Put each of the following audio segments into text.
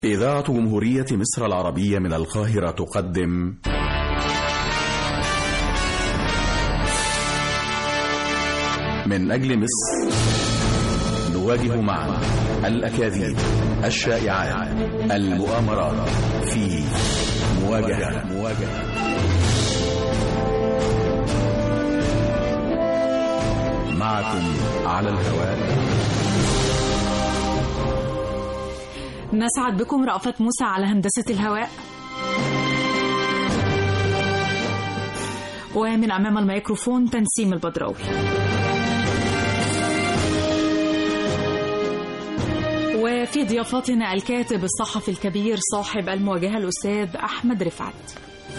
إذاعة جمهورية مصر العربية من القاهرة تقدم من أجل مصر نواجه معا الأكاذيب الشائعات المؤامرات في مواجهة مواجهة معكم على الهواء نسعد بكم رأفت موسى على هندسة الهواء ومن أمام الميكروفون تنسيم البدراوي وفي ضيافتنا الكاتب الصحفي الكبير صاحب المواجهة الأستاذ أحمد رفعت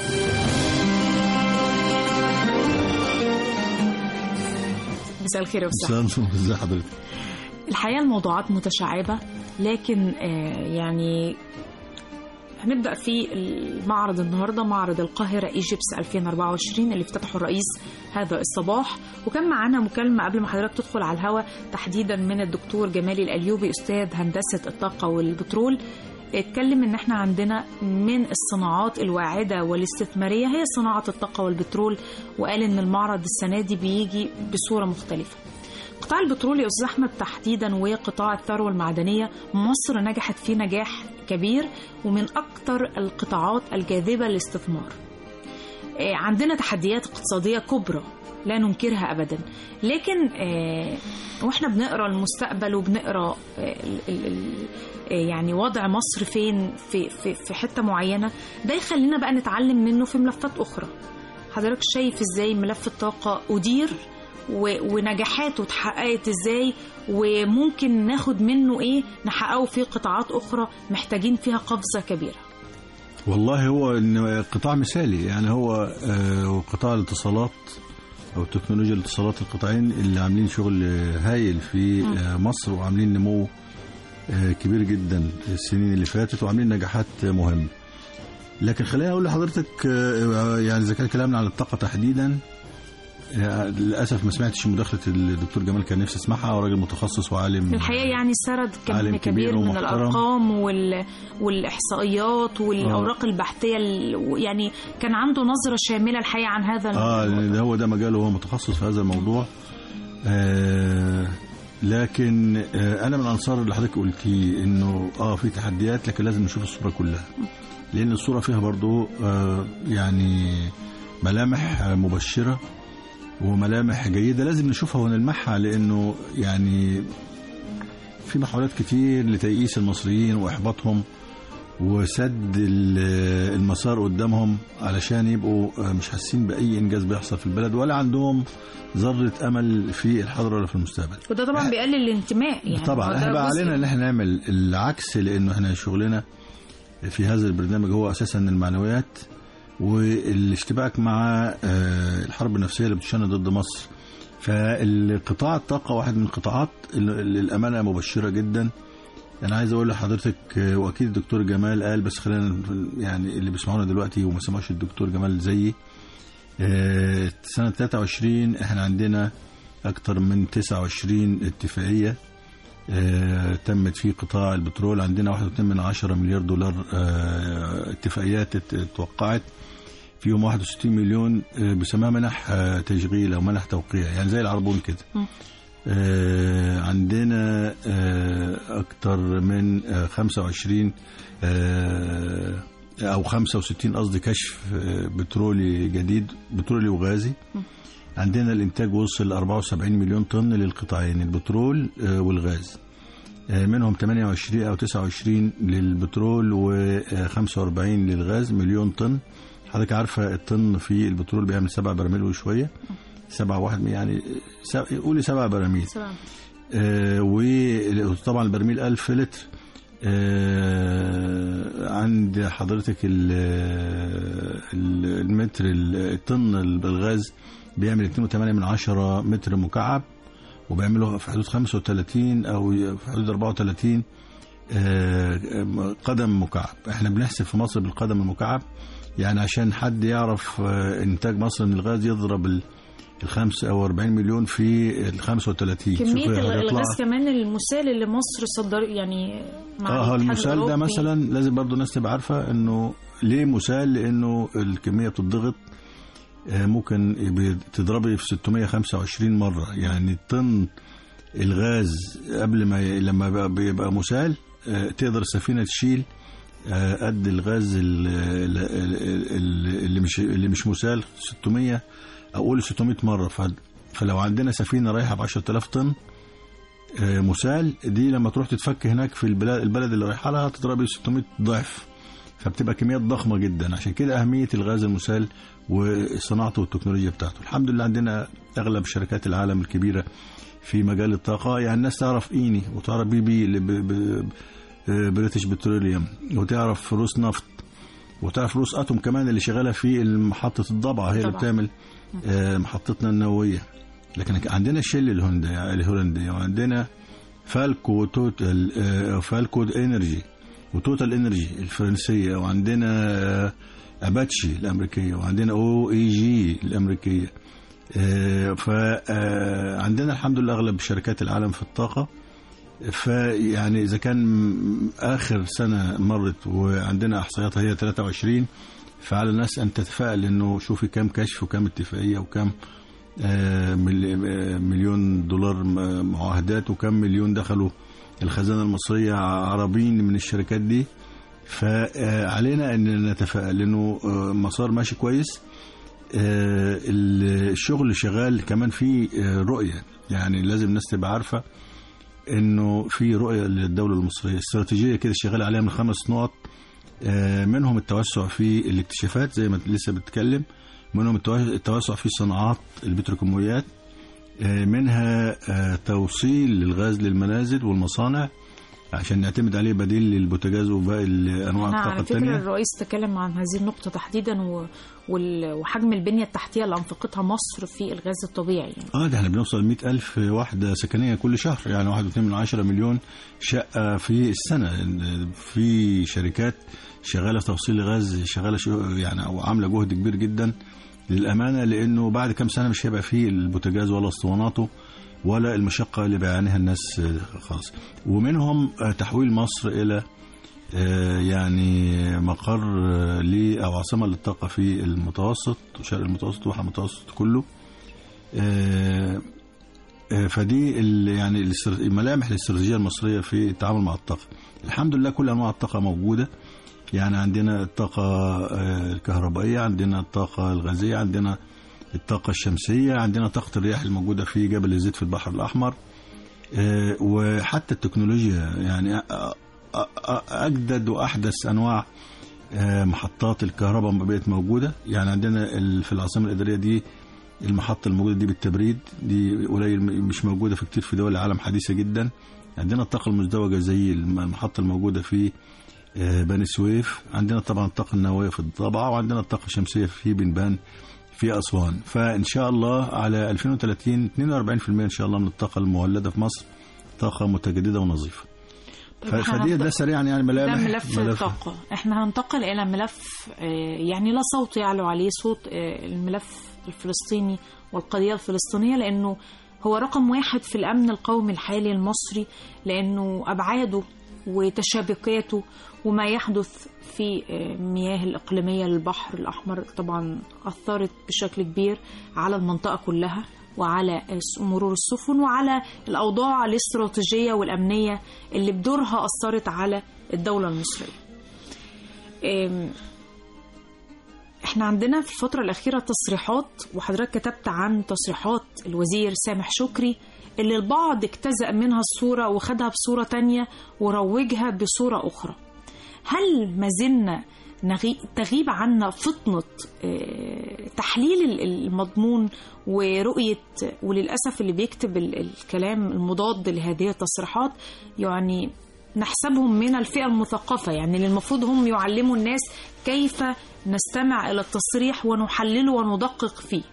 مساء الخير يا أستاذ مساء النور ازي حضرتك الحقيقة الموضوعات متشعبة لكن آه، يعني هنبدأ في المعرض النهاردة معرض القاهرة ايجيبس 2024 اللي افتتحه الرئيس هذا الصباح وكان معانا مكالمة قبل ما حضرتك تدخل على الهواء تحديدا من الدكتور جمالي الأليوبي أستاذ هندسة الطاقة والبترول اتكلم ان احنا عندنا من الصناعات الواعدة والاستثمارية هي صناعة الطاقة والبترول وقال ان المعرض السنة دي بيجي بصورة مختلفة قطاع البترول يا استاذ احمد تحديدا وقطاع الثروه المعدنيه مصر نجحت فيه نجاح كبير ومن اكثر القطاعات الجاذبه للاستثمار. آه، عندنا تحديات اقتصاديه كبرى لا ننكرها ابدا لكن آه، واحنا بنقرا المستقبل وبنقرا آه، ال- ال- ال- آه، يعني وضع مصر فين في في في حته معينه ده يخلينا بقى نتعلم منه في ملفات اخرى. حضرتك شايف ازاي ملف الطاقه ادير و- ونجاحاته اتحققت ازاي وممكن ناخد منه ايه نحققه في قطاعات اخرى محتاجين فيها قفزه كبيره والله هو إن قطاع مثالي يعني هو آه، قطاع الاتصالات او تكنولوجيا الاتصالات القطاعين اللي عاملين شغل آه، هايل في آه، مصر وعاملين نمو آه، كبير جدا السنين اللي فاتت وعاملين نجاحات آه، مهمه لكن خليني اقول لحضرتك آه، يعني اذا كان كلامنا عن الطاقه تحديدا آه، للاسف ما سمعتش مداخله الدكتور جمال كان نفسي اسمعها هو راجل متخصص وعالم الحقيقه يعني سرد كم عالم كبير, كبير من ومحترم. الارقام وال... والاحصائيات والاوراق البحثيه ال... يعني كان عنده نظره شامله الحقيقه عن هذا اه الموضوع. لان ده هو ده مجاله هو متخصص في هذا الموضوع آه لكن آه انا من انصار اللي حضرتك قلتيه انه اه في تحديات لكن لازم نشوف الصوره كلها لان الصوره فيها برضو آه يعني ملامح آه، مبشره وملامح جيده لازم نشوفها ونلمحها لانه يعني في محاولات كتير لتيئيس المصريين واحباطهم وسد ال- المسار قدامهم علشان يبقوا مش حاسين باي انجاز بيحصل في البلد ولا عندهم ذره امل في الحاضر ولا في المستقبل وده طبعا بيقلل الانتماء يعني طبعا هو ده احنا بقى جزء علينا ان احنا نعمل العكس لانه احنا شغلنا في هذا البرنامج هو اساسا المعنويات والاشتباك مع آه، الحرب النفسيه اللي بتشن ضد مصر فالقطاع الطاقه واحد من القطاعات اللي الامانه مبشره جدا انا عايز اقول لحضرتك آه، واكيد الدكتور جمال قال بس خلينا يعني اللي بيسمعونا دلوقتي وما سمعوش الدكتور جمال زيي آه، سنه 23 احنا عندنا اكتر من 29 اتفاقيه آه، تمت في قطاع البترول عندنا 1.2 من عشرة مليار دولار آه، اتفاقيات ات- اتوقعت فيهم 61 مليون آه، بيسموها منح آه، تشغيل او منح توقيع يعني زي العربون كده مم. آه، عندنا آه، اكتر من آه، 25 آه، او 65 قصدي كشف آه، بترولي جديد بترولي وغازي عندنا الانتاج وصل ل 74 مليون طن للقطاعين البترول آه، والغاز آه، منهم 28 او 29 للبترول و45 للغاز مليون طن حضرتك عارفه الطن في البترول بيعمل 7 براميل وشويه سبعة واحد يعني سب- قولي سبعة براميل سلام. آه، وطبعا البرميل 1000 لتر آه، عند حضرتك ال- ال- المتر الطن الغاز بيعمل 2.8 من عشرة متر مكعب وبيعمله في حدود 35 او في حدود 34 آه، قدم مكعب احنا بنحسب في مصر بالقدم المكعب يعني عشان حد يعرف آه، انتاج مصر من الغاز يضرب ال- ال 45 مليون في ال 35 كمية شوفي هيطلع- الغاز كمان المسال اللي مصر صدر يعني مع اه الاتحاد المسال ده الأوروبي. مثلا لازم برضو الناس تبقى عارفه انه ليه مسال لانه الكميه بتضغط آه، ممكن تضربي في 625 مره يعني طن الغاز قبل ما ي- لما بقى- بيبقى مسال آه، تقدر السفينه تشيل آه، قد الغاز ال- ال- ال- ال- اللي مش اللي مش مسال 600 اقول 600 مره ف- فلو عندنا سفينه رايحه ب 10000 طن آه، مسال دي لما تروح تتفك هناك في البلاد البلد اللي رايحه لها تضربي 600 ضعف فبتبقى كميات ضخمه جدا عشان كده اهميه الغاز المسال وصناعته والتكنولوجيا بتاعته الحمد لله عندنا اغلب شركات العالم الكبيره في مجال الطاقه يعني الناس تعرف ايني وتعرف بي بي اللي ب- ب- ب- بريتش بتروليوم وتعرف روس نفط وتعرف روس اتوم كمان اللي شغاله في محطه الضبعه هي اللي طبعا. بتعمل آه، محطتنا النوويه لكن عندنا شيل الهولندي الهولنديه وعندنا فالكو توتال آه، فالكو انرجي وتوتال انرجي الفرنسيه وعندنا آه، اباتشي الامريكيه وعندنا او اي جي الامريكيه فعندنا الحمد لله اغلب شركات العالم في الطاقه فيعني اذا كان اخر سنه مرت وعندنا احصائيات هي 23 فعلى الناس ان تتفائل انه شوفي كم كشف وكم اتفاقيه وكم آه، مل- آه، مليون دولار م- معاهدات وكم مليون دخلوا الخزانه المصريه عربيين من الشركات دي فعلينا ان نتفائل لانه آه، مسار ماشي كويس آه، الشغل شغال كمان في آه، رؤيه يعني لازم الناس تبقى عارفه انه في رؤيه للدوله المصريه استراتيجيه كده شغال عليها من خمس نقط آه، منهم التوسع في الاكتشافات زي ما لسه بتتكلم منهم التوا- التوسع في صناعات البتروكيماويات آه، منها آه، توصيل الغاز للمنازل والمصانع عشان نعتمد عليه بديل للبوتاجاز وباقي انواع احنا الطاقه على فكرة الثانيه الرئيس تكلم عن هذه النقطة تحديدا و... وال... وحجم البنية التحتية اللي أنفقتها مصر في الغاز الطبيعي يعني. اه ده احنا بنوصل 100 ألف وحدة سكنية كل شهر يعني واحد واتنين من عشرة مليون شقة في السنة في شركات شغالة في توصيل غاز شغالة شو يعني أو عاملة جهد كبير جدا للأمانة لأنه بعد كام سنة مش هيبقى فيه البوتاجاز ولا اسطواناته ولا المشقة اللي بيعانيها الناس آه، خالص ومنهم آه، تحويل مصر إلى آه، يعني مقر آه، ل أو عاصمة للطاقة في المتوسط شرق المتوسط وحا المتوسط كله آه، آه، فدي ال- يعني الاستر- ملامح الاستراتيجيه المصريه في التعامل مع الطاقه. الحمد لله كل انواع الطاقه موجوده يعني عندنا الطاقه آه، الكهربائيه، عندنا الطاقه الغازيه، عندنا الطاقه الشمسيه، عندنا طاقه الرياح الموجوده في جبل الزيت في البحر الاحمر. آه، وحتى التكنولوجيا يعني أ- أ- أ- اجدد واحدث انواع آه، محطات الكهرباء بقت موجوده يعني عندنا ال- في العاصمه الاداريه دي المحطة الموجودة دي بالتبريد دي قليل مش موجودة في كتير في دول العالم حديثة جدا عندنا الطاقة المزدوجة زي الم- المحطة الموجودة في آه، بني سويف عندنا طبعا الطاقة النووية في الضبعة وعندنا الطاقة الشمسية في بنبان في أسوان فإن شاء الله على 2030 42% إن شاء الله من الطاقة المولدة في مصر طاقة متجددة ونظيفة ف- إحنا فدي ده هنبدأ- سريعا يعني ده ملامح ملف الطاقة احنا هننتقل إلى ملف آه، يعني لا صوت يعلو عليه صوت آه، الملف الفلسطيني والقضية الفلسطينية لأنه هو رقم واحد في الأمن القومي الحالي المصري لأنه أبعاده وتشابكاته وما يحدث في آه، مياه الإقليمية للبحر الأحمر طبعا أثرت بشكل كبير على المنطقة كلها وعلى آه، مرور السفن وعلى الأوضاع الاستراتيجية والأمنية اللي بدورها أثرت على الدولة المصرية آم، احنا عندنا في الفترة الأخيرة تصريحات وحضرتك كتبت عن تصريحات الوزير سامح شكري اللي البعض اجتزأ منها الصورة وخدها بصورة تانية وروجها بصورة أخرى هل ما زلنا نغي- تغيب عنا فطنة آه، تحليل ال- المضمون ورؤية وللأسف اللي بيكتب ال- الكلام المضاد لهذه التصريحات يعني نحسبهم من الفئة المثقفة يعني اللي المفروض هم يعلموا الناس كيف نستمع إلى التصريح ونحلله وندقق فيه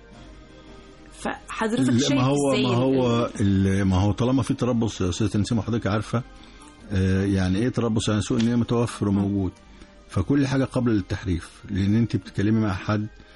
فحضرتك لا، شايف ما هو ازاي ما ال- هو ال- ما هو طالما في تربص يا استاذ نسيم حضرتك عارفه آه، يعني ايه تربص يعني سوء النيه متوفر وموجود فكل حاجه قبل التحريف لان انت بتتكلمي مع حد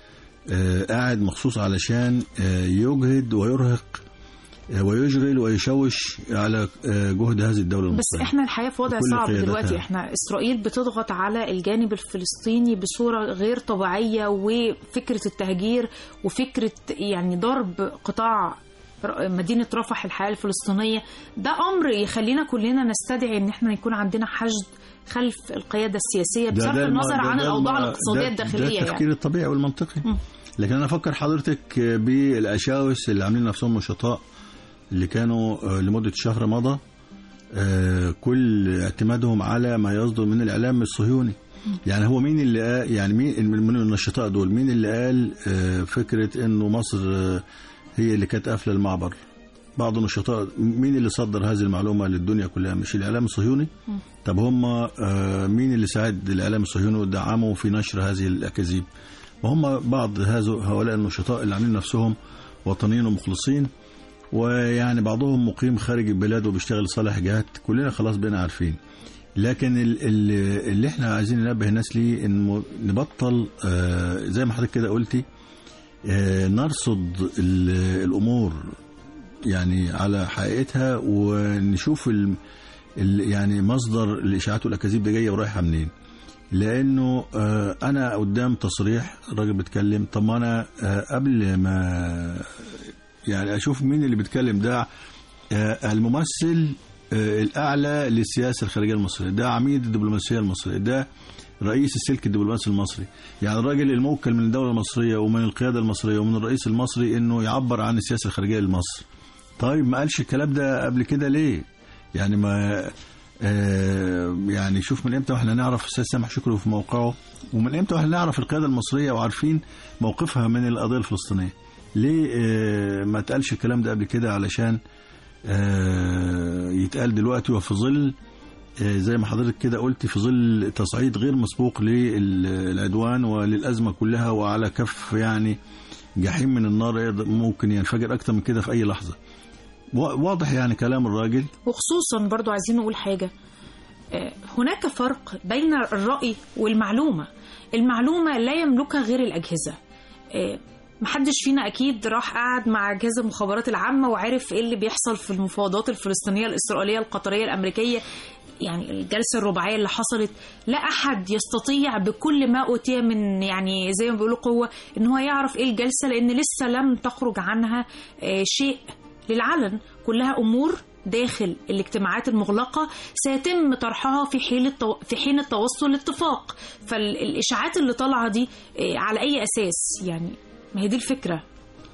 آه، قاعد مخصوص علشان آه، يجهد ويرهق آه، ويشغل ويشوش على آه، جهد هذه الدولة بس المصرية احنا الحقيقه في وضع بكل صعب قيادتها. دلوقتي احنا اسرائيل بتضغط على الجانب الفلسطيني بصوره غير طبيعيه وفكره التهجير وفكره يعني ضرب قطاع ر- مدينه رفح الحياه الفلسطينيه ده امر يخلينا كلنا نستدعي ان احنا يكون عندنا حشد خلف القياده السياسيه ده- بصرف ده الم- النظر ده- عن ده الاوضاع الم- الاقتصاديه ده- الداخليه ده التفكير يعني الطبيعي والمنطقي مم. لكن انا افكر حضرتك بالاشاوس اللي عاملين نفسهم نشطاء اللي كانوا آه، لمده شهر مضى آه، كل اعتمادهم على ما يصدر من الاعلام الصهيوني يعني هو مين اللي قال يعني مين من النشطاء دول مين اللي قال آه، فكره انه مصر آه، هي اللي كانت قافله المعبر بعض النشطاء مين اللي صدر هذه المعلومه للدنيا كلها مش الاعلام الصهيوني طب هم آه، مين اللي ساعد الاعلام الصهيوني ودعمه في نشر هذه الاكاذيب وهم بعض هذو هؤلاء النشطاء اللي عاملين نفسهم وطنيين ومخلصين ويعني بعضهم مقيم خارج البلاد وبيشتغل صالح جهات كلنا خلاص بقينا عارفين لكن ال- ال- اللي احنا عايزين ننبه الناس ليه انه نبطل آه، زي ما حضرتك كده قلتي آه، نرصد ال- الامور يعني على حقيقتها ونشوف ال ال يعني مصدر الاشاعات والاكاذيب دي جايه ورايحه منين لانه آه، انا قدام تصريح الراجل بيتكلم طب ما انا آه، قبل ما يعني اشوف مين اللي بيتكلم ده آه، الممثل آه، الاعلى للسياسه الخارجيه المصريه ده عميد الدبلوماسيه المصريه ده رئيس السلك الدبلوماسي المصري يعني الراجل الموكل من الدوله المصريه ومن القياده المصريه ومن الرئيس المصري انه يعبر عن السياسه الخارجيه لمصر طيب ما قالش الكلام ده قبل كده ليه يعني ما آه يعني شوف من امتى واحنا نعرف استاذ سامح شكري في موقعه ومن امتى واحنا نعرف القياده المصريه وعارفين موقفها من القضيه الفلسطينيه ليه آه ما اتقالش الكلام ده قبل كده علشان آه يتقال دلوقتي وفي ظل آه زي ما حضرتك كده قلت في ظل تصعيد غير مسبوق للعدوان وللازمه كلها وعلى كف يعني جحيم من النار يقدر- ممكن ينفجر اكتر من كده في اي لحظه وا- واضح يعني كلام الراجل وخصوصا برضو عايزين نقول حاجة آه، هناك فرق بين الرأي والمعلومة المعلومة لا يملكها غير الأجهزة آه، محدش فينا أكيد راح قعد مع أجهزة المخابرات العامة وعرف إيه اللي بيحصل في المفاوضات الفلسطينية الإسرائيلية القطرية الأمريكية يعني الجلسة الرباعية اللي حصلت لا أحد يستطيع بكل ما أوتي من يعني زي ما بيقولوا قوة إن هو يعرف إيه الجلسة لأن لسه لم تخرج عنها آه، شيء للعلن كلها امور داخل الاجتماعات المغلقه سيتم طرحها في حين التو... في حين التوصل لاتفاق فالاشاعات اللي طالعه دي آه، على اي اساس يعني ما هي دي الفكره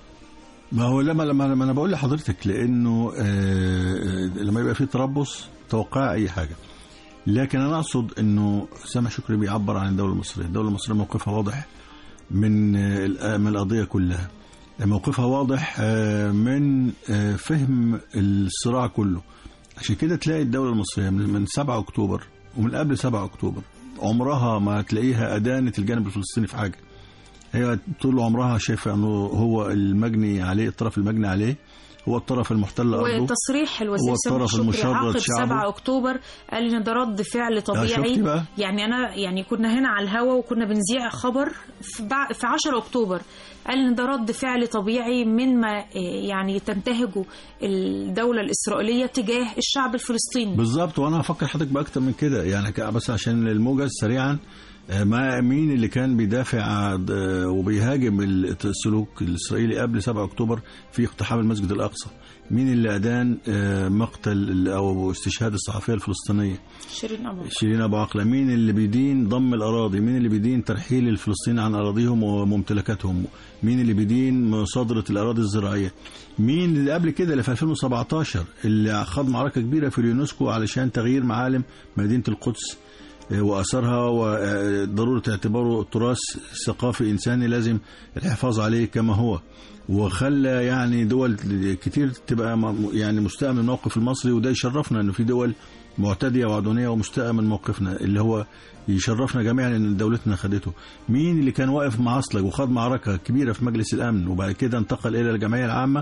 ما هو لما لما لما انا بقول لحضرتك لانه آه، لما يبقى في تربص توقع اي حاجه لكن انا اقصد انه سامح شكري بيعبر عن الدوله المصريه الدوله المصريه موقفها واضح من آه، من القضيه كلها موقفها واضح آه، من آه، فهم الصراع كله عشان كده تلاقي الدوله المصريه من من 7 اكتوبر ومن قبل 7 اكتوبر عمرها ما تلاقيها ادانت الجانب الفلسطيني في حاجه هي طول عمرها شايفه انه هو المجني عليه الطرف المجني عليه هو الطرف المحتل ارضه وتصريح الوزير هو سامح الطرف شكري المشرد عقب شعبه. 7 اكتوبر قال ان ده رد فعل طبيعي شفتي بقى؟ يعني انا يعني كنا هنا على الهوا وكنا بنذيع خبر في, بع... في 10 اكتوبر قال ان ده رد فعل طبيعي من ما آه، يعني تنتهجه الدوله الاسرائيليه تجاه الشعب الفلسطيني بالظبط وانا هفكر حضرتك باكتر من كده يعني ك- بس عشان الموجز سريعا آه، ما مين اللي كان بيدافع آه، وبيهاجم السلوك الاسرائيلي قبل 7 اكتوبر في اقتحام المسجد الاقصى مين اللي ادان آه، مقتل او استشهاد الصحفيه الفلسطينيه شيرين ابو شيرين ابو عقله مين اللي بيدين ضم الاراضي مين اللي بيدين ترحيل الفلسطينيين عن اراضيهم وممتلكاتهم مين اللي بيدين مصادره الاراضي الزراعيه مين اللي قبل كده اللي في 2017 اللي خاض معركه كبيره في اليونسكو علشان تغيير معالم مدينه القدس آه، واثرها وضروره اعتباره تراث ثقافي انساني لازم الحفاظ عليه كما هو وخلى يعني دول كتير تبقى م- يعني مستاءة من الموقف المصري وده يشرفنا انه في دول معتدية وعدوانية ومستاءة من موقفنا اللي هو يشرفنا جميعا ان دولتنا خدته مين اللي كان واقف مع اصلج وخاض معركة كبيرة في مجلس الامن وبعد كده انتقل الى الجمعية العامة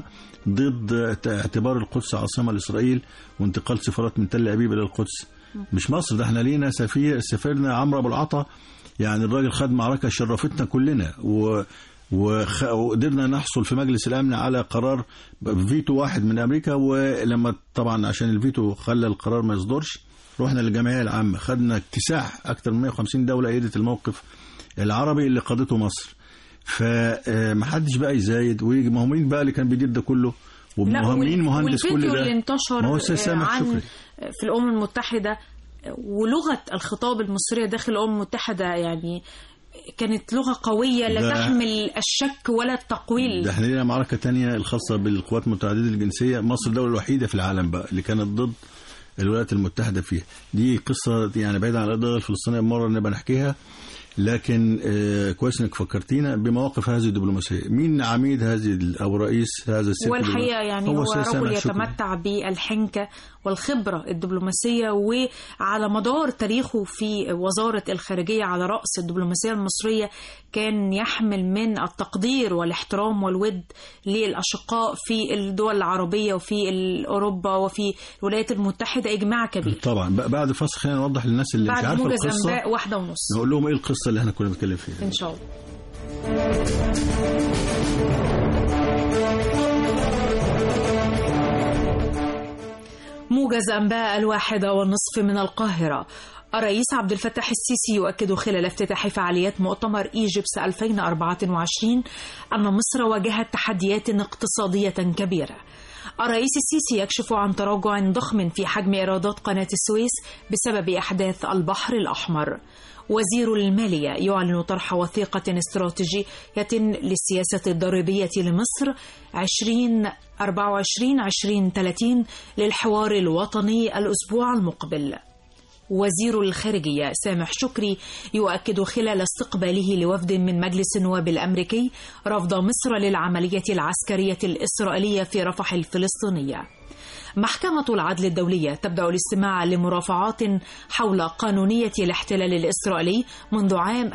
ضد اعتبار القدس عاصمة لاسرائيل وانتقال سفارات من تل ابيب الى القدس مش مصر ده احنا لينا سفير سفيرنا عمرو ابو العطا يعني الراجل خد معركة شرفتنا كلنا و وخ- وقدرنا نحصل في مجلس الامن على قرار فيتو واحد من امريكا ولما طبعا عشان الفيتو خلى القرار ما يصدرش رحنا للجمعيه العامه خدنا اكتساح اكثر من 150 دوله ايدت الموقف العربي اللي قادته مصر فمحدش بقى يزايد ويجي ما هو مين بقى اللي كان بيدير ده كله لا ومين وال- مهندس كل والفيديو ده اللي انتشر ما هو أستاذ آه، سامح عن شكري. في الامم المتحده آه، ولغه الخطاب المصريه داخل الامم المتحده يعني كانت لغه قويه لا ده- تحمل الشك ولا التقويل ده احنا لينا معركة تانية الخاصة بالقوات المتعددة الجنسية مصر الدولة الوحيدة في العالم بقى اللي كانت ضد الولايات المتحدة فيها دي قصة يعني بعيدة عن القضية الفلسطينية مرة نبقى نحكيها لكن آه كويس انك فكرتينا بمواقف هذه الدبلوماسية مين عميد هذه ال- او رئيس هذا السلك والحقيقه الدبلوماسي؟ يعني هو, أستاذ رجل سامح شكري. يتمتع بالحنكه والخبره الدبلوماسيه وعلى مدار تاريخه في وزاره الخارجيه على راس الدبلوماسيه المصريه كان يحمل من التقدير والاحترام والود للاشقاء في الدول العربيه وفي اوروبا وفي الولايات المتحده اجماع كبير طبعا بقى بعد الفصل خلينا نوضح للناس اللي مش بعد عارفة موجز القصة انباء واحده ونص نقول لهم ايه القصة اللي احنا كنا بنتكلم فيها ان شاء الله موجز أنباء الواحدة والنصف من القاهرة الرئيس عبد الفتاح السيسي يؤكد خلال افتتاح فعاليات مؤتمر ايجيبس 2024 أن مصر واجهت تحديات اقتصادية كبيرة الرئيس السيسي يكشف عن تراجع ضخم في حجم إيرادات قناة السويس بسبب أحداث البحر الأحمر وزير المالية يعلن طرح وثيقة استراتيجية للسياسة الضريبية لمصر 2024-2030 للحوار الوطني الأسبوع المقبل وزير الخارجية سامح شكري يؤكد خلال استقباله لوفد من مجلس النواب الأمريكي رفض مصر للعملية العسكرية الإسرائيلية في رفح الفلسطينية محكمة العدل الدولية تبدأ الاستماع لمرافعات حول قانونية الاحتلال الإسرائيلي منذ عام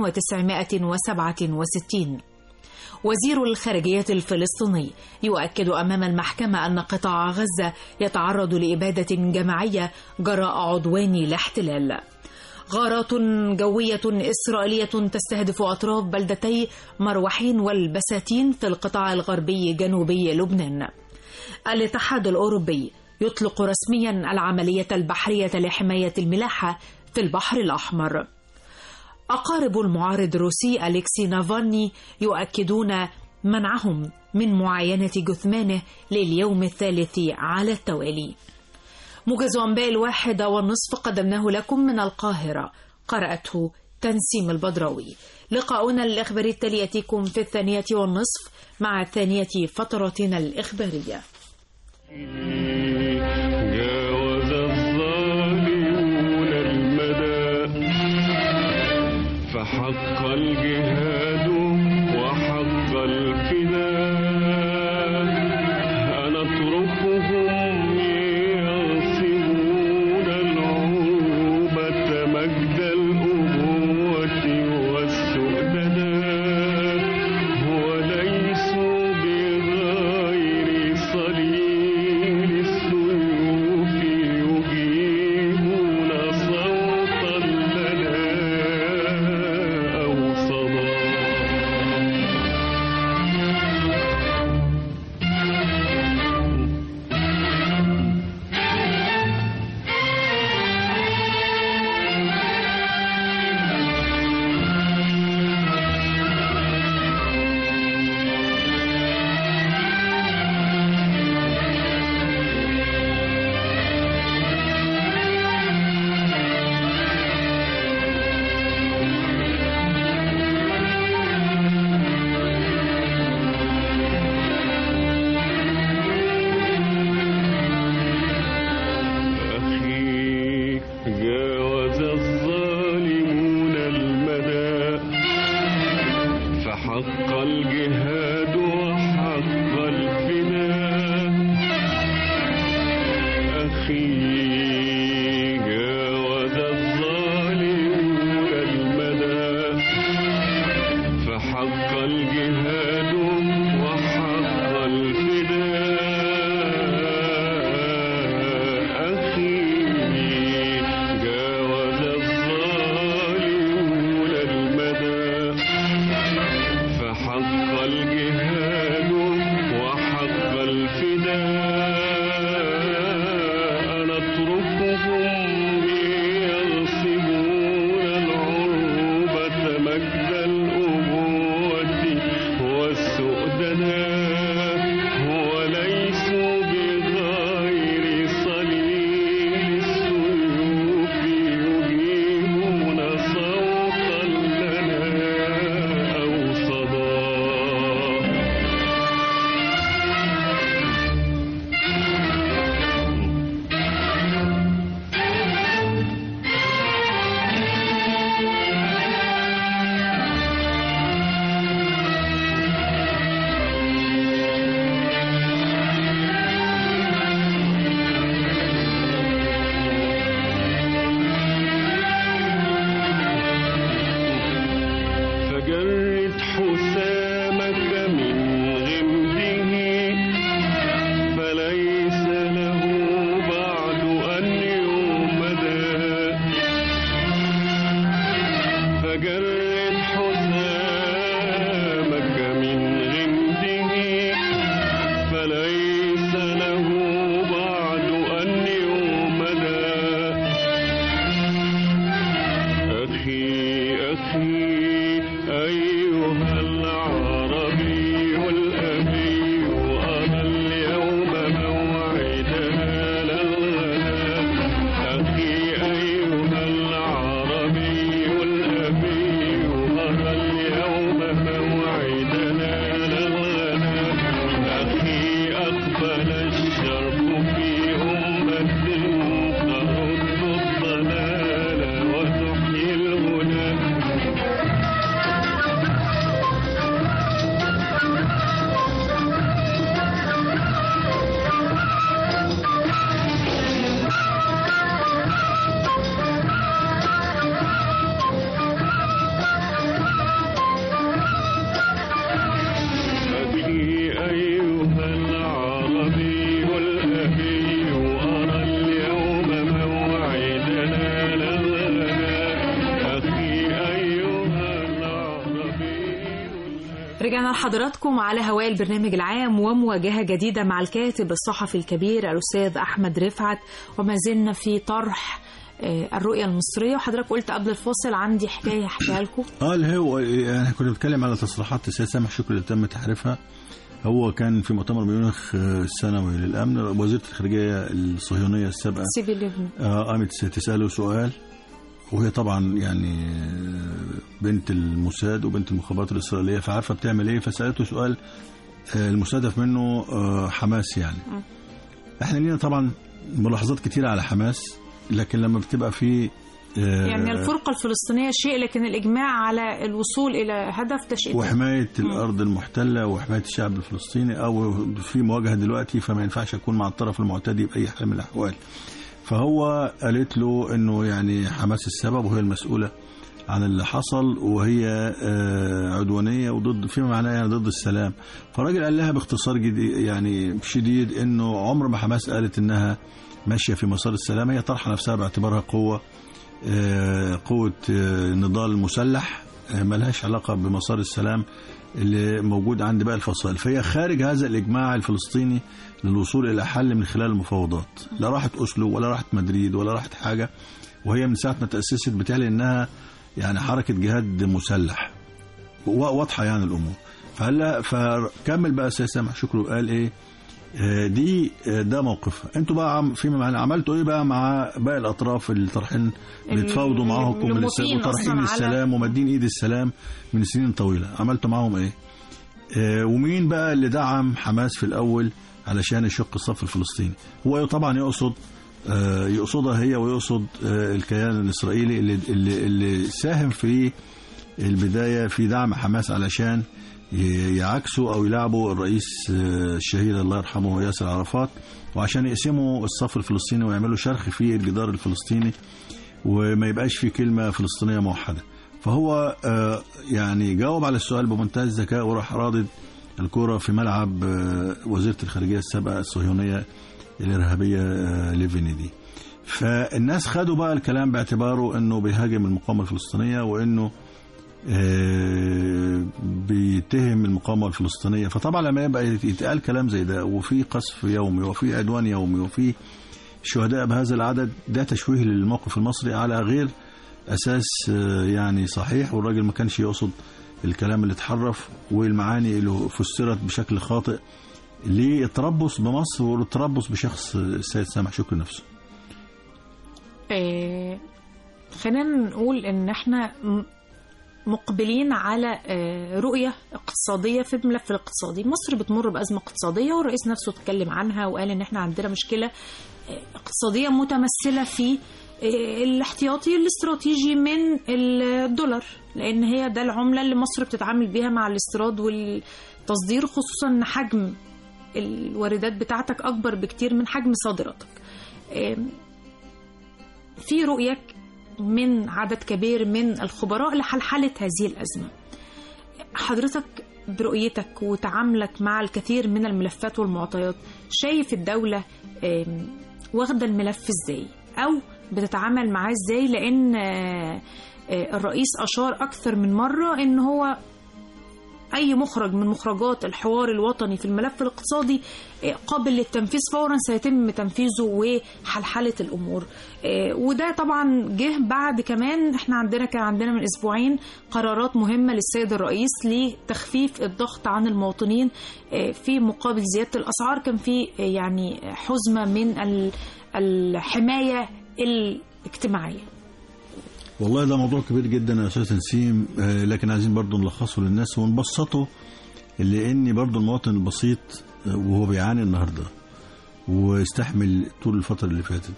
1967 وزير الخارجية الفلسطيني يؤكد أمام المحكمة أن قطاع غزة يتعرض لإبادة جماعية جراء عدوان الاحتلال غارات جوية إسرائيلية تستهدف أطراف بلدتي مروحين والبساتين في القطاع الغربي جنوبي لبنان الاتحاد الأوروبي يطلق رسميا العملية البحرية لحماية الملاحة في البحر الأحمر أقارب المعارض الروسي أليكسي نافالني يؤكدون منعهم من معاينة جثمانه لليوم الثالث على التوالي موجز أنباء الواحدة والنصف قدمناه لكم من القاهرة قرأته تنسيم البدراوي لقاؤنا الإخباري التالي يأتيكم في الثانية والنصف مع ثانية فترتنا الإخبارية جاوز الظالمون المدى فحق الجهاد وحق الفداء أنا أتركهم يغصبون العروبة مجد الأبوة والسؤدداء وليسوا بغير صليل السيوف يجيبون صوتا لنا أو صدى رجعنا لحضراتكم على هواء البرنامج العام ومواجهة جديدة مع الكاتب الصحفي الكبير الأستاذ أحمد رفعت وما زلنا في طرح آه، الرؤية المصرية وحضرتك قلت قبل الفاصل عندي حكاية أحكيها لكم اه اللي هو انا كنت بتكلم على تصريحات السيد سامح شكري اللي تم تحريفها هو كان في مؤتمر ميونخ آه، السنوي للامن وزيره الخارجيه الصهيونيه السابقه سيبي ليفن آه، قامت تساله سؤال وهي طبعا يعني آه، بنت الموساد وبنت المخابرات الاسرائيليه فعارفه بتعمل ايه فسالته سؤال آه، المستهدف منه آه، حماس يعني احنا لينا طبعا ملاحظات كتيره على حماس لكن لما بتبقى في آه، يعني الفرقة الفلسطينية شيء لكن الإجماع على الوصول إلى هدف ده شيء تاني. وحماية الأرض المحتلة وحماية الشعب الفلسطيني أو في مواجهة دلوقتي فما ينفعش أكون مع الطرف المعتدي بأي حال من الأحوال فهو قالت له أنه يعني حماس السبب وهي المسؤولة عن اللي حصل وهي آه، عدوانية وضد فيما معناه يعني ضد السلام فالراجل قال لها باختصار جديد يعني شديد أنه عمر ما حماس قالت أنها ماشية في مسار السلام هي طرح نفسها باعتبارها قوة آه، قوة آه، نضال مسلح آه، ملهاش علاقة بمسار السلام اللي موجود عند باقي الفصائل فهي خارج هذا الإجماع الفلسطيني للوصول إلى حل من خلال المفاوضات لا راحت أسلو ولا راحت مدريد ولا راحت حاجة وهي من ساعة ما تأسست بتالي إنها يعني حركة جهاد مسلح و- واضحة يعني الأمور فهلا فكمل بقى سيد سامح شكري وقال إيه آه، دي آه، ده موقفها انتوا بقى عم فيما معنى عملتوا ايه بقى مع باقي الاطراف اللي طرحين بيتفاوضوا معاكم من الس- الموافقين وطرحين أصلاً على- السلام ومادين ايد السلام من سنين طويله عملتوا معاهم ايه آه، ومين بقى اللي دعم حماس في الاول علشان يشق الصف الفلسطيني هو طبعا يقصد آه، يقصدها هي ويقصد آه، الكيان الاسرائيلي اللي اللي, اللي ساهم في البدايه في دعم حماس علشان ي- يعكسوا او يلعبوا الرئيس آه، الشهيد الله يرحمه ياسر عرفات وعشان يقسموا الصف الفلسطيني ويعملوا شرخ في الجدار الفلسطيني وما يبقاش في كلمه فلسطينيه موحده فهو آه، يعني جاوب على السؤال بمنتهى الذكاء وراح رادد الكرة في ملعب آه، وزيرة الخارجية السابقة الصهيونية الإرهابية آه، ليفيني دي فالناس خدوا بقى الكلام باعتباره انه بيهاجم المقاومة الفلسطينية وانه آه، بيتهم المقاومة الفلسطينية فطبعا لما يبقى يتقال كلام زي ده وفي قصف يومي وفي عدوان يومي وفي شهداء بهذا العدد ده تشويه للموقف المصري على غير اساس آه، يعني صحيح والراجل ما كانش يقصد الكلام اللي اتحرف والمعاني اللي فسرت بشكل خاطئ للتربص بمصر والتربص بشخص السيد سامح شكري نفسه آه، خلينا نقول ان احنا م- مقبلين على آه، رؤية اقتصادية في الملف الاقتصادي مصر بتمر بأزمة اقتصادية والرئيس نفسه اتكلم عنها وقال ان احنا عندنا مشكلة آه، اقتصادية متمثلة في آه، الاحتياطي الاستراتيجي من الدولار لان هي ده العملة اللي مصر بتتعامل بيها مع الاستيراد والتصدير خصوصا ان حجم الواردات بتاعتك اكبر بكتير من حجم صادراتك آم، في رؤية من عدد كبير من الخبراء لحلحلة هذه الأزمة حضرتك برؤيتك وتعاملك مع الكثير من الملفات والمعطيات شايف الدولة آم، واخدة الملف ازاي أو بتتعامل معاه ازاي لأن آه، آه، الرئيس أشار أكثر من مرة إن هو أي مخرج من مخرجات الحوار الوطني في الملف الاقتصادي آه، قابل للتنفيذ فورا سيتم تنفيذه وحلحلة الأمور آه، وده طبعا جه بعد كمان احنا عندنا كان عندنا من أسبوعين قرارات مهمة للسيد الرئيس لتخفيف الضغط عن المواطنين آه، في مقابل زيادة الأسعار كان في آه، يعني حزمة من ال- الحماية الاجتماعية والله ده موضوع كبير جدا يا استاذ نسيم آه، لكن عايزين برضو نلخصه للناس ونبسطه لان برضو المواطن البسيط آه، وهو بيعاني النهارده واستحمل طول الفتره اللي فاتت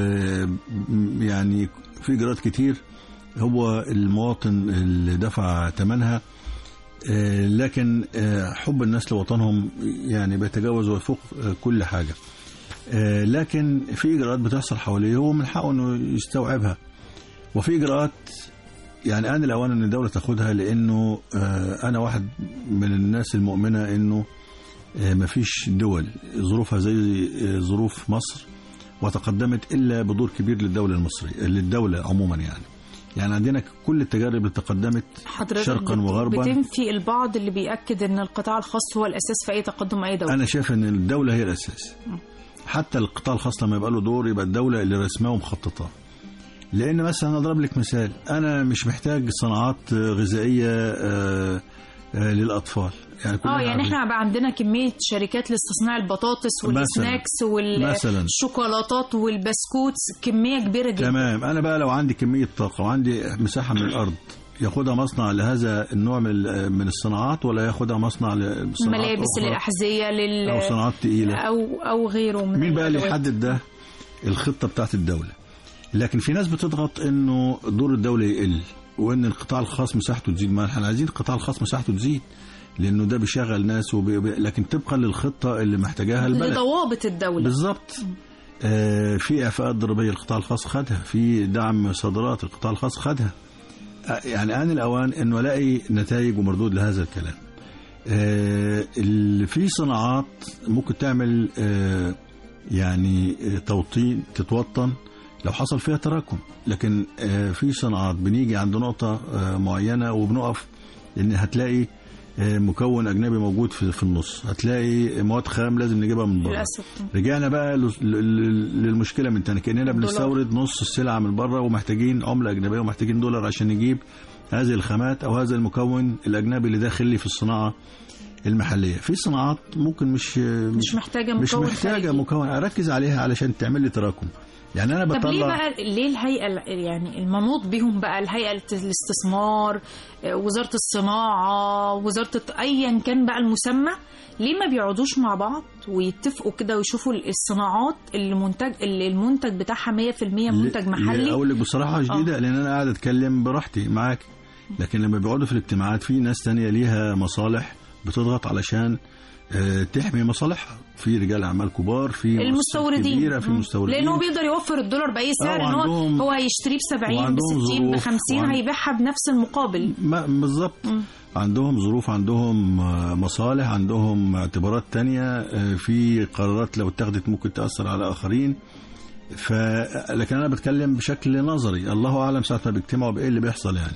ويعني في اجراءات كتير هو المواطن اللي دفع ثمنها آه، لكن آه، حب الناس لوطنهم يعني بيتجاوز ويفوق آه، كل حاجه آه، لكن في اجراءات بتحصل حواليه هو من حقه انه يستوعبها وفي اجراءات يعني ان الاوان ان الدوله تاخدها لانه آه، انا واحد من الناس المؤمنه انه آه، مفيش دول ظروفها زي آه، ظروف مصر وتقدمت الا بدور كبير للدوله المصريه للدوله عموما يعني يعني عندنا كل التجارب اللي تقدمت حضرتك شرقا بت- وغربا بتنفي البعض اللي بيأكد ان القطاع الخاص هو الاساس في اي تقدم اي دوله انا شايف ان الدوله هي الاساس حتى القطاع الخاص لما يبقى له دور يبقى الدوله اللي رسماه ومخططاه لان مثلا اضرب لك مثال انا مش محتاج صناعات غذائيه آه، آه، للاطفال يعني كلنا اه يعني عارفين. احنا بقى عندنا كميه شركات لاستصناع البطاطس مثلاً. والسناكس مثلاً. والشوكولاتات والبسكوت كميه كبيره جدا تمام انا بقى لو عندي كميه طاقه وعندي مساحه من الارض ياخدها مصنع لهذا النوع من ال- من الصناعات ولا ياخدها مصنع لصناعات ملابس أخرى للاحذيه لل او صناعات تقيله او او غيره من مين بقى اللي الأدوات. يحدد ده الخطه بتاعت الدوله لكن في ناس بتضغط انه دور الدوله يقل وان القطاع الخاص مساحته تزيد ما احنا عايزين القطاع الخاص مساحته تزيد لانه ده بيشغل ناس وبي... بي- لكن طبقا للخطه اللي محتاجاها البلد لضوابط الدوله بالظبط آه في اعفاءات ضريبيه القطاع الخاص خدها في دعم صادرات القطاع الخاص خدها آه يعني ان الاوان انه الاقي نتائج ومردود لهذا الكلام آه اللي في صناعات ممكن تعمل آه يعني آه، توطين تتوطن لو حصل فيها تراكم لكن آه، في صناعات بنيجي عند نقطة آه، معينة وبنقف لأن هتلاقي آه، مكون أجنبي موجود في في النص هتلاقي مواد خام لازم نجيبها من بره للاسف رجعنا بقى لل- لل- للمشكله من تاني كاننا الدولار. بنستورد نص السلعه من بره ومحتاجين عمله اجنبيه ومحتاجين دولار عشان نجيب هذه الخامات او هذا المكون الاجنبي اللي داخل لي في الصناعه المحليه في صناعات ممكن مش مش محتاجه مش مكون محتاجه خارجي. مكون اركز عليها علشان تعمل لي تراكم يعني انا طب ليه بطلع بقى ليه الهيئه ال- يعني المنوط بهم بقى الهيئه الت- الاستثمار آه، وزاره الصناعه وزاره الت- ايا كان بقى المسمى ليه ما بيقعدوش مع بعض ويتفقوا كده ويشوفوا الصناعات اللي منتج اللي المنتج بتاعها 100% منتج محلي اقول لك بصراحه شديده لان انا قاعد اتكلم براحتي معاك لكن لما بيقعدوا في الاجتماعات في ناس تانية ليها مصالح بتضغط علشان آه، تحمي مصالحها في رجال اعمال كبار في مؤسسات المستوردين كبيره في مم. مستوردين لانه بيقدر يوفر الدولار باي سعر آه، ان هو وعندهم- هو هيشتريه ب 70 ب وعندهم 60 ب ظروف 50 وعن- هيبيعها بنفس المقابل ما بالظبط مم. عندهم ظروف عندهم آه، مصالح عندهم اعتبارات تانية آه، في قرارات لو اتخذت ممكن تأثر على آخرين ف لكن أنا بتكلم بشكل نظري الله أعلم ساعة ما بيجتمعوا بإيه اللي بيحصل يعني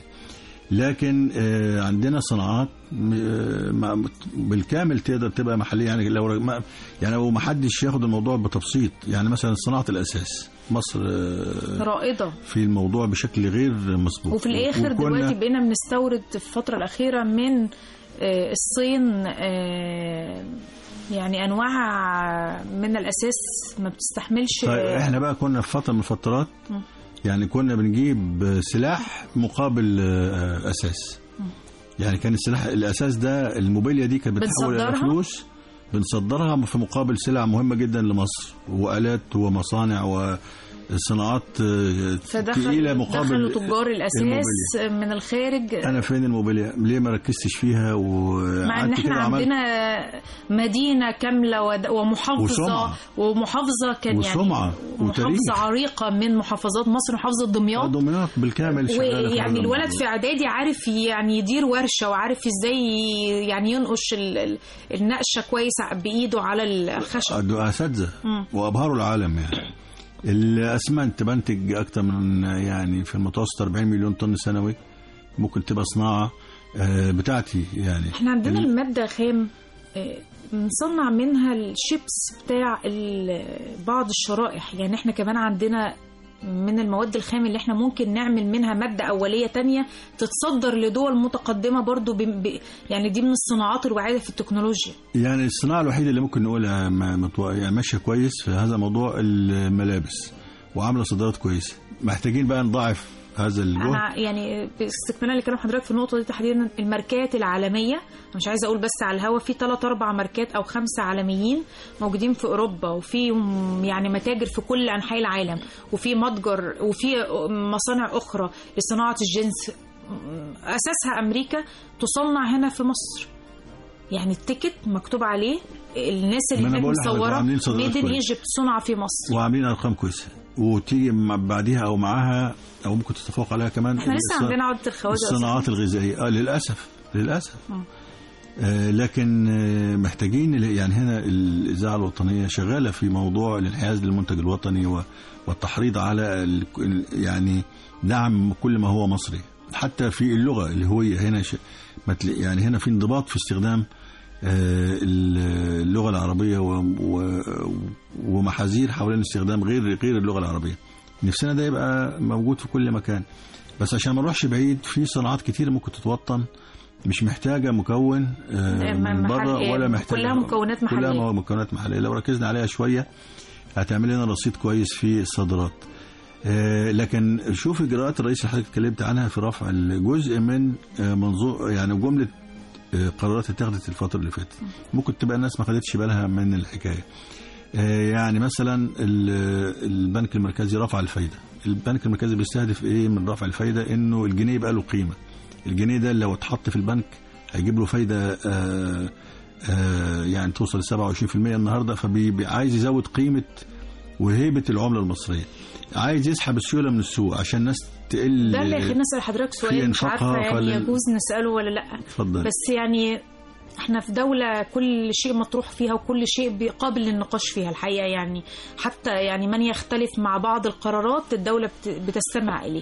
لكن آه، عندنا صناعات م- آه، ما- بالكامل تقدر تبقى محليه يعني لو ر- ما يعني لو ما حدش ياخد الموضوع بتبسيط يعني مثلا صناعه الاساس مصر آه، رائده في الموضوع بشكل غير مسبوق وفي الاخر وكنا- دلوقتي بقينا بنستورد في الفتره الاخيره من آه، الصين آه، يعني انواع من الاساس ما بتستحملش طيب احنا بقى كنا في فتره من الفترات مم. يعني كنا بنجيب سلاح مقابل آه، اساس يعني كان السلاح الاساس ده الموبيليا دي كانت بتحول الى بنصدرها؟ فلوس بنصدرها في مقابل سلع مهمه جدا لمصر والات ومصانع وصناعات آه، فدخل تقيله مقابل دخلوا تجار الاساس الموبيليا. من الخارج انا فين الموبيليا ليه ما ركزتش فيها مع ان وقعدت كده احنا وعملت عندنا مدينه كامله ود- ومحافظه وسمعة. ومحافظه كان وسمعة يعني وتاريخ. محافظه عريقه من محافظات مصر محافظه دمياط دمياط بالكامل شغالة في هذا ويعني الولد الموضوع. في اعدادي عارف يعني يدير ورشه وعارف ازاي يعني ينقش ال- ال- النقشه كويس بايده على الخشب دول اساتذه مم. وابهروا العالم يعني الاسمنت بنتج اكتر من يعني في المتوسط 40 مليون طن سنوي ممكن تبقى صناعه آه، بتاعتي يعني احنا عندنا ال- المادة خام آه، بنصنع منها الشيبس بتاع ال- بعض الشرائح يعني احنا كمان عندنا من المواد الخام اللي احنا ممكن نعمل منها مادة أولية تانية تتصدر لدول متقدمة برضو ب... ب... يعني دي من الصناعات الواعدة في التكنولوجيا يعني الصناعه الوحيده اللي ممكن نقولها ما- متو- يعني ماشيه كويس في هذا موضوع الملابس وعامله صادرات كويسه محتاجين بقى نضاعف هذا الجهد انا يعني باستكمالا لكلام حضرتك في النقطه دي تحديدا الماركات العالميه أنا مش عايزه اقول بس على الهوا في ثلاث اربع ماركات او خمسه عالميين موجودين في اوروبا وفيهم يعني متاجر في كل انحاء العالم وفي متجر وفي مصانع اخرى لصناعه الجنس اساسها امريكا تصنع هنا في مصر يعني التيكت مكتوب عليه الناس اللي ما أنا هناك بقول لحضرتك مصوره عاملين صادرات ميد ان كويس. ايجيبت صنع في مصر وعاملين ارقام كويسه وتيجي مع بعديها او معاها او ممكن تتفوق عليها كمان احنا لسه الص- عندنا عقده الخواجه أصلاً. الصناعات الغذائيه اه للاسف للاسف مم. آه، لكن آه، محتاجين ال- يعني هنا الإذاعة الوطنية شغالة في موضوع الانحياز للمنتج الوطني و- والتحريض على ال- ال- يعني دعم كل ما هو مصري حتى في اللغة الهوية هنا ش- ما تل- يعني هنا في انضباط في استخدام آه، ال- اللغة العربية و- و- ومحاذير حوالين استخدام غير غير اللغة العربية نفسنا ده يبقى موجود في كل مكان بس عشان ما نروحش بعيد في صناعات كتير ممكن تتوطن مش محتاجة مكون آه، م- من بره محلي. ولا محتاجة كلها مكونات كلها محلية. مكونات محلية لو ركزنا عليها شوية هتعمل لنا رصيد كويس في الصادرات آه، لكن شوف اجراءات الرئيس اللي حضرتك اتكلمت عنها في رفع الجزء من آه، منظور يعني جمله آه، قرارات اتخذت الفتره اللي فاتت ممكن تبقى الناس ما خدتش بالها من الحكايه آه، يعني مثلا ال- البنك المركزي رفع الفايده البنك المركزي بيستهدف ايه من رفع الفايده انه الجنيه يبقى له قيمه الجنيه ده لو اتحط في البنك هيجيب له فايده آه، آه، يعني توصل ل 27% النهارده فعايز يزود قيمه وهيبه العمله المصريه عايز يسحب السيوله من السوق عشان الناس تقل ده اللي يخليني اسال حضرتك في سؤال مش إنفاقها عارفه يعني فال- يجوز نساله ولا لا اتفضل بس يعني احنا في دولة كل شيء مطروح فيها وكل شيء قابل للنقاش فيها الحقيقة يعني حتى يعني من يختلف مع بعض القرارات الدولة بت- بتستمع إليه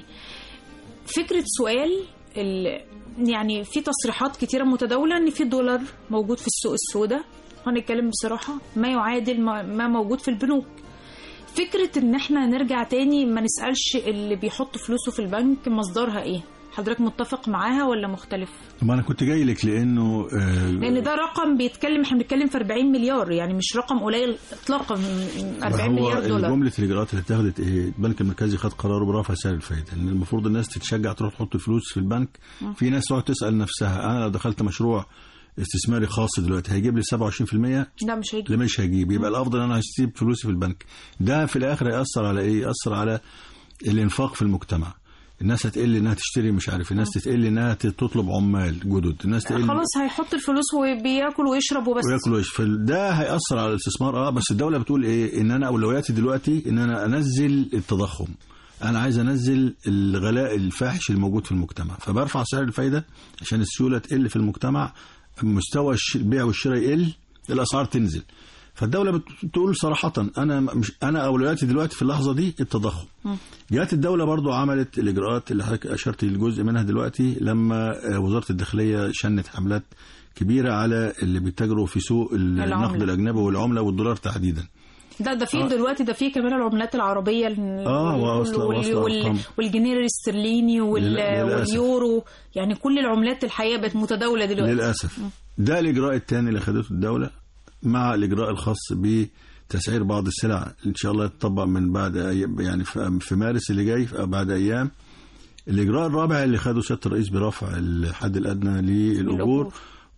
فكرة سؤال ال- يعني في تصريحات كتيرة متداولة ان في دولار موجود في السوق السوداء هنتكلم بصراحة ما يعادل ما ما موجود في البنوك فكرة ان احنا نرجع تاني ما نسألش اللي بيحط فلوسه في البنك مصدرها ايه حضرتك متفق معاها ولا مختلف ما انا كنت جاي لك لانه آه، لان ده رقم بيتكلم احنا بنتكلم في 40 مليار يعني مش رقم قليل اطلاقا 40 هو مليار دولار جمله الاجراءات اللي اتخذت ايه البنك المركزي خد قراره برفع سعر الفائده ان المفروض الناس تتشجع تروح تحط فلوس في البنك في ناس تقعد تسال نفسها انا لو دخلت مشروع استثماري خاص دلوقتي هيجيب لي 27% لا مش هيجي اللي مش هيجيب يبقى الافضل انا هسيب فلوسي في البنك ده في الاخر هياثر على ايه ياثر على الانفاق في المجتمع الناس هتقل انها تشتري مش عارف الناس تتقل انها تطلب عمال جدد الناس تقل خلاص هيحط الفلوس وبياكل ويشرب وبس وياكل ويش فده هياثر على الاستثمار اه بس الدوله بتقول ايه ان انا اولوياتي دلوقتي ان انا انزل التضخم انا عايز انزل الغلاء الفاحش الموجود في المجتمع فبرفع سعر الفايده عشان السيوله تقل في المجتمع مستوى الش- البيع والشراء يقل الاسعار تنزل فالدوله بتقول صراحه انا مش انا اولوياتي دلوقتي في اللحظه دي التضخم جات الدوله برضو عملت الاجراءات اللي حضرتك اشرت لجزء منها دلوقتي لما آه، وزاره الداخليه شنت حملات كبيره على اللي بيتاجروا في سوق النقد العملة. الاجنبي والعمله والدولار تحديدا ده ده في آه. دلوقتي ده في كمان العملات العربيه ال- آه، وال- واصلة- وال- واصلة وال- أرقام. والجنيه الاسترليني وال- لل- للأسف. واليورو يعني كل العملات الحقيقه بقت متداوله دلوقتي للاسف ده الاجراء الثاني اللي خدته الدوله مع الاجراء الخاص بتسعير بعض السلع ان شاء الله يتطبق من بعد أي- يعني في في مارس اللي جاي في- بعد ايام الاجراء الرابع اللي خده سياده الرئيس برفع الحد الادنى للاجور الأجور.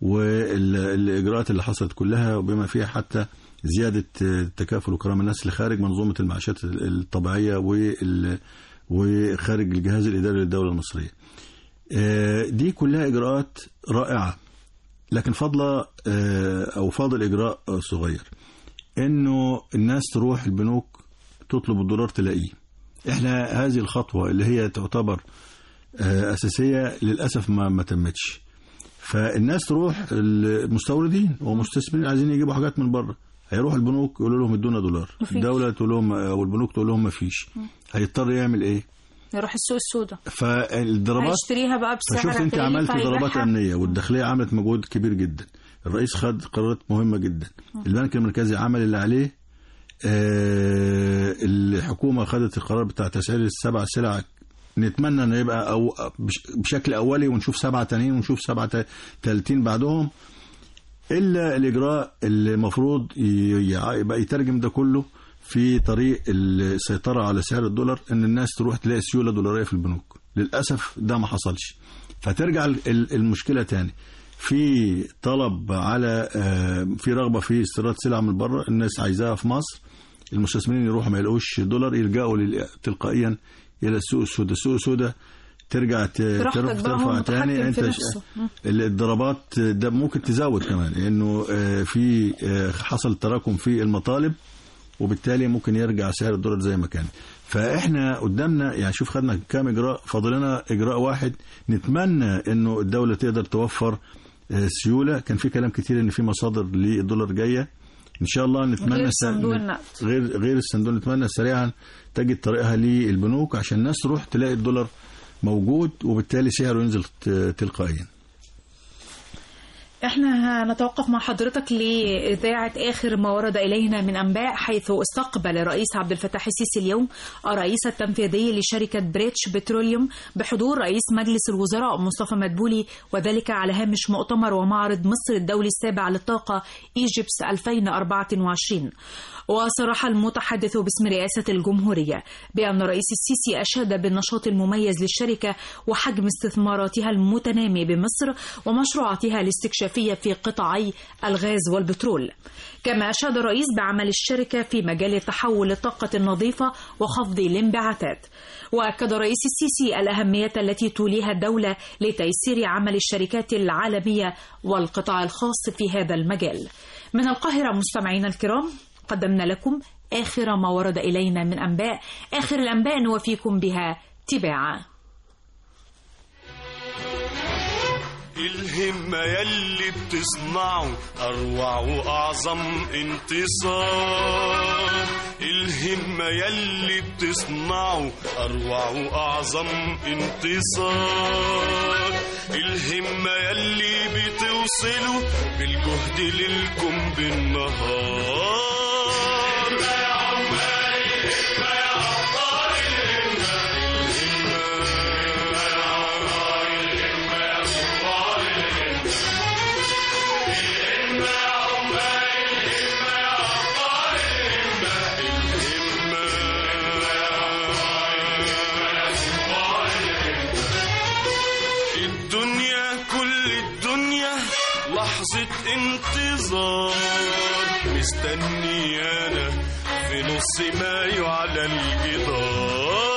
والاجراءات اللي حصلت كلها وبما فيها حتى زياده التكافل وكرام الناس اللي خارج منظومه المعاشات الطبيعيه وال- وخارج الجهاز الاداري للدوله المصريه. آه، دي كلها اجراءات رائعه لكن فاضله آه، او فاضل اجراء آه، صغير انه الناس تروح البنوك تطلب الدولار تلاقيه احنا هذه الخطوه اللي هي تعتبر آه، اساسيه للاسف ما ما تمتش فالناس تروح المستوردين ومستثمرين عايزين يجيبوا حاجات من بره هيروح البنوك يقولوا لهم ادونا دولار مفيش. الدوله تقول لهم او البنوك تقول لهم ما فيش هيضطر يعمل ايه يروح السوق السوداء فالضربات هيشتريها بقى بسعر فشفت انت غالي عملت ضربات فهيبيعها. امنيه والداخليه عملت مجهود كبير جدا الرئيس خد قرارات مهمه جدا البنك المركزي عمل اللي عليه آه الحكومه خدت القرار بتاع تسعير السبع سلع نتمنى ان يبقى أو بش- بشكل اولي ونشوف سبعه تانيين ونشوف سبعه تا- تالتين بعدهم الا الاجراء اللي المفروض ي- يع- يبقى يترجم ده كله في طريق السيطره على سعر الدولار ان الناس تروح تلاقي سيوله دولاريه في البنوك للاسف ده ما حصلش فترجع ال- ال- المشكله تاني في طلب على آه، في رغبه في استيراد سلع من بره الناس عايزاها في مصر المستثمرين يروحوا ما يلاقوش دولار يلجأوا لل- تلقائيا الى السوق السوداء السوق السوداء ترجع ت- براحتك ترفع بقى، هو ترفع متحكم تاني في انت نفسه. مم. الضربات ده ممكن تزود كمان لانه آه، في آه، حصل تراكم في المطالب وبالتالي ممكن يرجع سعر الدولار زي ما كان فاحنا قدامنا يعني شوف خدنا كام اجراء فاضل لنا اجراء واحد نتمنى انه الدوله تقدر توفر آه، سيوله كان في كلام كتير ان في مصادر للدولار جايه ان شاء الله نتمنى غير سا- صندوق النقد. غير غير الصندوق نتمنى سريعا تجد طريقها للبنوك عشان الناس تروح تلاقي الدولار موجود وبالتالي سعره ينزل ت- تلقائيا احنا هنتوقف مع حضرتك لإذاعة آخر ما ورد إلينا من أنباء حيث استقبل الرئيس عبد الفتاح السيسي اليوم الرئيس التنفيذي لشركة بريتش بتروليوم بحضور رئيس مجلس الوزراء مصطفى مدبولي وذلك على هامش مؤتمر ومعرض مصر الدولي السابع للطاقة إيجيبس 2024 وصرح المتحدث باسم رئاسة الجمهورية بأن الرئيس السيسي أشاد بالنشاط المميز للشركة وحجم استثماراتها المتنامي بمصر ومشروعاتها الاستكشافية في قطاعي الغاز والبترول كما أشاد الرئيس بعمل الشركة في مجال التحول للطاقة النظيفة وخفض الانبعاثات وأكد الرئيس السيسي الأهمية التي توليها الدولة لتيسير عمل الشركات العالمية والقطاع الخاص في هذا المجال من القاهرة مستمعينا الكرام قدمنا لكم آخر ما ورد إلينا من أنباء آخر الأنباء نوفيكم بها تباعا الهمة يلي بتصنعه أروع وأعظم انتصار الهمة يلي بتصنعه أروع وأعظم انتصار الهمة يلي بتوصله بالجهد للكم بالنهار الدنيا كل الدنيا لحظة انتظار مستني أنا في نص مايو على الجدار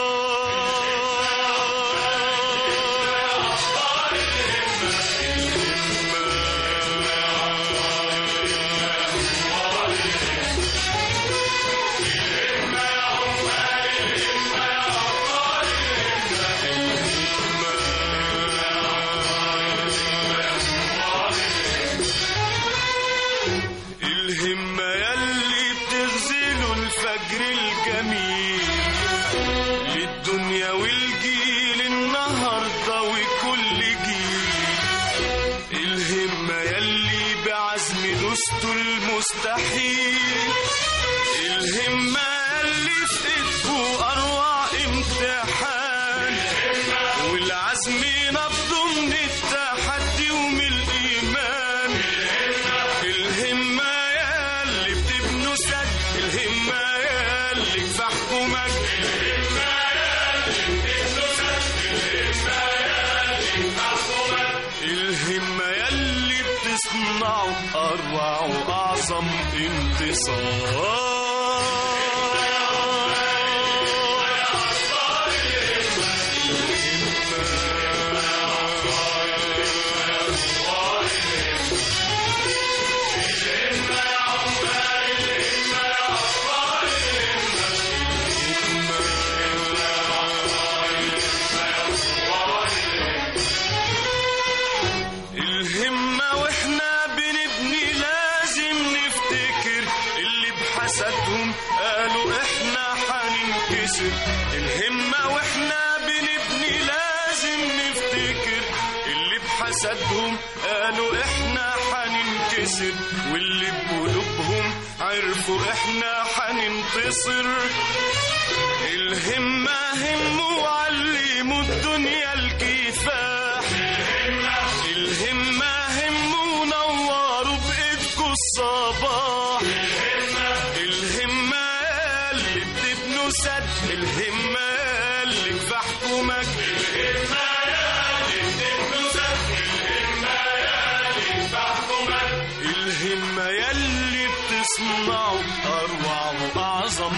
الهمة يلي بتغزلوا الفجر الجميل للدنيا والجيل النهاردة وكل جيل الهمة يلي بعزم دوستوا المستحيل الهمة يلي في ايدكوا أروع امتحان والعزم نبضه من التحدي ومن الإيمان الهمة ياللي بتبنوا سد الهمة ياللي كفاحكوا مجد الهمة ياللي بتصنعوا أروع وأعظم انتصار الهمة واحنا بنبني لازم نفتكر اللي بحسدهم قالوا احنا حننكسر الهمة واحنا بنبني لازم نفتكر اللي بحسدهم قالوا احنا حننكسر واللي بقلوبهم عرفوا احنا حننتصر الهمة هموا وعلموا الدنيا الكفاح الهمة هموا نوروا بإيدكوا الصباح الهمة اللي بتبنوا سد الهمة اللي كفاحكوا مجد الهمة يلي بتصنعوا أروع وأعظم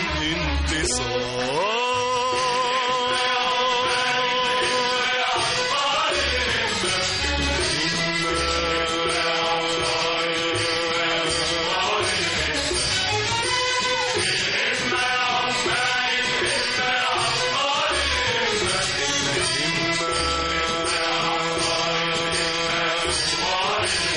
انتصار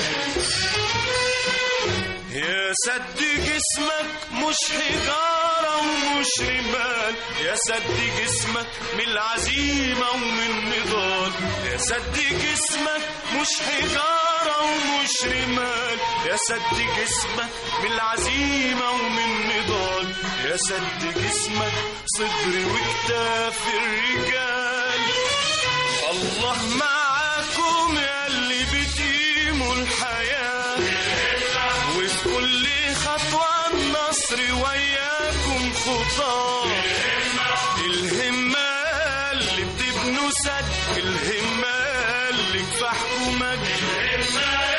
سد جسمك مش حجارة ومش رمال يا سد جسمك من العزيمة ومن نضال يا سد جسمك مش حجارة ومش رمال يا سد جسمك من العزيمة ومن نضال يا سد جسمك صدر وكتاف الرجال الله معاكم يا اللي بتقيموا الحياة وفي كل خطوة النصر وياكم خطاه الهمة اللي بتبنوا سد الهمة اللي كفاحكم مجد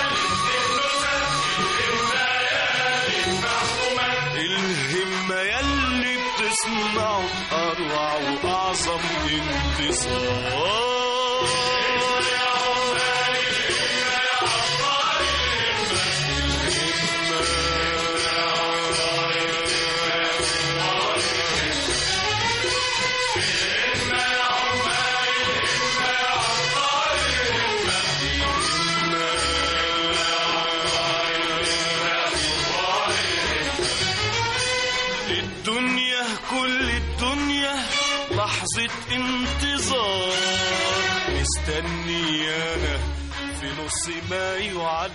الهمة يلي بتصنعوا أروع وأعظم انتصار الدنيا كل الدنيا لحظة انتظار مستنيانا في نص مايو على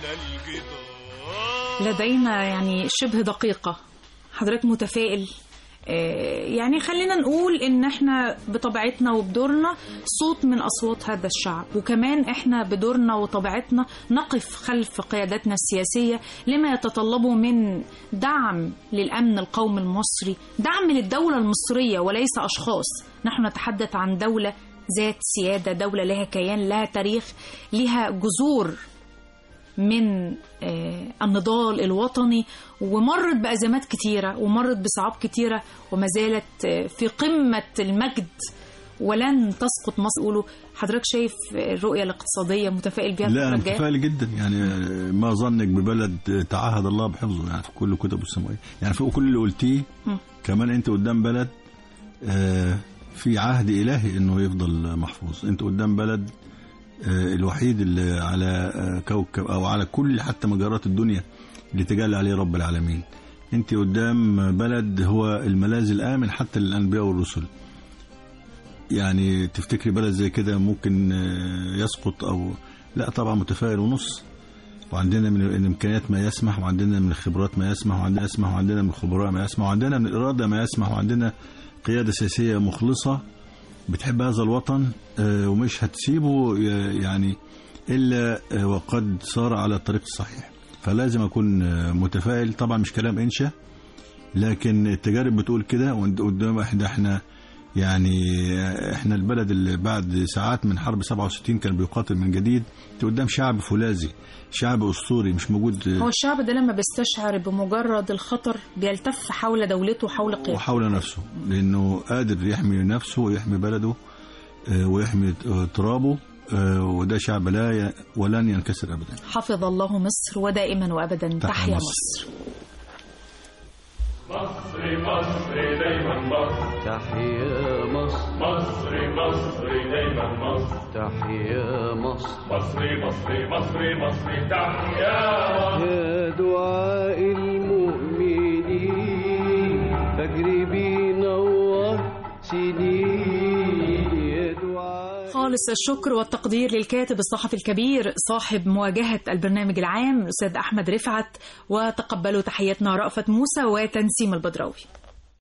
الجدار لدينا يعني شبه دقيقة حضرتك متفائل آه، يعني خلينا نقول ان احنا بطبيعتنا وبدورنا صوت من اصوات هذا الشعب وكمان احنا بدورنا وطبيعتنا نقف خلف قياداتنا السياسيه لما يتطلبه من دعم للامن القومي المصري دعم للدوله المصريه وليس اشخاص نحن نتحدث عن دوله ذات سياده دوله لها كيان لها تاريخ لها جذور من آه، النضال الوطني ومرت بأزمات كتيرة ومرت بصعاب كتيرة وما زالت آه، في قمة المجد ولن تسقط مصر يقولوا حضرتك شايف الرؤية الاقتصادية متفائل بيها لا انا الفترة الجاية؟ متفائل جدا يعني ما ظنك ببلد تعهد الله بحفظه يعني في كل كتبه السماويه يعني فوق كل اللي قلتيه مم. كمان انت قدام بلد آه، في عهد الهي انه يفضل محفوظ انت قدام بلد آه، الوحيد اللي على آه، كوكب او على كل حتى مجرات الدنيا اللي تجلى عليه رب العالمين انت قدام بلد هو الملاذ الامن حتى للانبياء والرسل يعني تفتكري بلد زي كده ممكن آه، يسقط او لا طبعا متفائل ونص وعندنا من الامكانيات ما يسمح وعندنا من الخبرات ما يسمح وعندنا يسمح وعندنا من الخبراء ما يسمح وعندنا من الاراده ما يسمح وعندنا قياده سياسيه مخلصه بتحب هذا الوطن آه، ومش هتسيبه ي- يعني الا آه، وقد صار على الطريق الصحيح فلازم اكون آه، متفائل طبعا مش كلام انشا لكن التجارب بتقول كده وإنت قدام احنا احنا يعني احنا البلد اللي بعد ساعات من حرب 67 كان بيقاتل من جديد انت قدام شعب فولاذي شعب اسطوري مش موجود هو الشعب ده لما بيستشعر بمجرد الخطر بيلتف حول دولته وحول قيادته وحول نفسه لانه قادر يحمي نفسه ويحمي بلده آه، ويحمي آه، ترابه آه، وده شعب لا ي... ولن ينكسر ابدا حفظ الله مصر ودائما وابدا تحيا تحيا مصر. مصر مصر مصر دايما مصر تحيا مصر مصر مصر دايما مصر تحيا مصر مصر مصر مصر مصر تحيا مصر يا دعاء المؤمنين فجر بينور سنين يا دعاء خالص الشكر والتقدير للكاتب الصحفي الكبير صاحب مواجهة البرنامج العام الأستاذ أحمد رفعت وتقبلوا تحياتنا رأفت موسى وتنسيم البدراوي